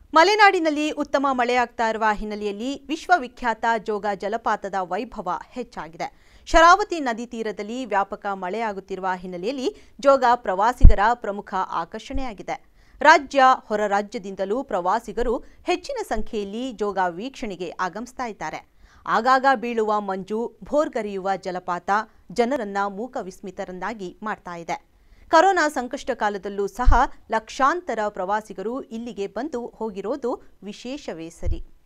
ಮಲೆನಾಡಿನಲ್ಲಿ ಉತ್ತಮ ಮಳೆಯಾಗ್ತಾ ಇರುವ ಹಿನ್ನೆಲೆಯಲ್ಲಿ ವಿಶ್ವವಿಖ್ಯಾತ ಜೋಗ ಜಲಪಾತದ ವೈಭವ ಹೆಚ್ಚಾಗಿದೆ ಶರಾವತಿ ನದಿ ತೀರದಲ್ಲಿ ವ್ಯಾಪಕ ಮಳೆಯಾಗುತ್ತಿರುವ ಹಿನ್ನೆಲೆಯಲ್ಲಿ ಜೋಗ ಪ್ರವಾಸಿಗರ ಪ್ರಮುಖ ಆಕರ್ಷಣೆಯಾಗಿದೆ ರಾಜ್ಯ ಹೊರ ರಾಜ್ಯದಿಂದಲೂ ಪ್ರವಾಸಿಗರು ಹೆಚ್ಚಿನ ಸಂಖ್ಯೆಯಲ್ಲಿ ಜೋಗ ವೀಕ್ಷಣೆಗೆ ಆಗಮಿಸ್ತಾ ಇದ್ದಾರೆ ಆಗಾಗ ಬೀಳುವ ಮಂಜು ಭೋರ್ಗರೆಯುವ ಜಲಪಾತ ಜನರನ್ನ ಮೂಕ ವಿಸ್ಮಿತರನ್ನಾಗಿ ಮಾಡ್ತಾ ಇದೆ ಕರೋನಾ ಸಂಕಷ್ಟ ಕಾಲದಲ್ಲೂ ಸಹ ಲಕ್ಷಾಂತರ ಪ್ರವಾಸಿಗರು ಇಲ್ಲಿಗೆ ಬಂದು ಹೋಗಿರೋದು ವಿಶೇಷವೇ ಸರಿ